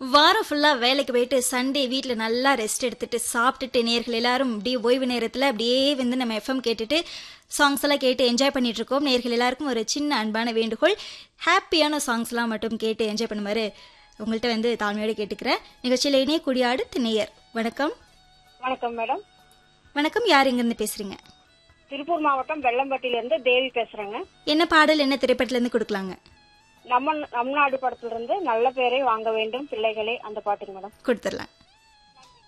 வாரம் ஃபுல்லா வேலைக்கு போயிட்டு சண்டே வீட்ல நல்லா ரெஸ்ட் எடுத்துட்டு சாப்பிட்டுட்டு நேர்கள் எல்லாரும் அப்படியே ஓய்வு நேரத்துல அப்படியே வந்து நம்ம எஃப்எம் கேட்டுட்டு சாங்ஸ் எல்லாம் கேட்டு என்ஜாய் பண்ணிட்டு இருக்கோம் நேர்கள் எல்லாருக்கும் ஒரு சின்ன அன்பான வேண்டுகோள் ஹாப்பியான சாங்ஸ்லாம் மட்டும் கேட்டு என்ஜாய் பண்ணுமாறு உங்கள்கிட்ட வந்து தாழ்மையோட கேட்டுக்கிறேன் நிகழ்ச்சியில் இணையக்கூடிய அடுத்த நேயர் வணக்கம் வணக்கம் மேடம் வணக்கம் யார் எங்கிருந்து பேசுறீங்க திருப்பூர் மாவட்டம் வெள்ளம்பட்டியில இருந்து தேவி பேசுறேங்க என்ன பாடல் என்ன திரைப்படத்துல இருந்து கொடுக்கலாங்க நம்ம நம் நாடு படத்துல இருந்து நல்ல பேரை வாங்க வேண்டும் பிள்ளைகளே அந்த பாட்டுங்க மேடம் கொடுத்துடலாம்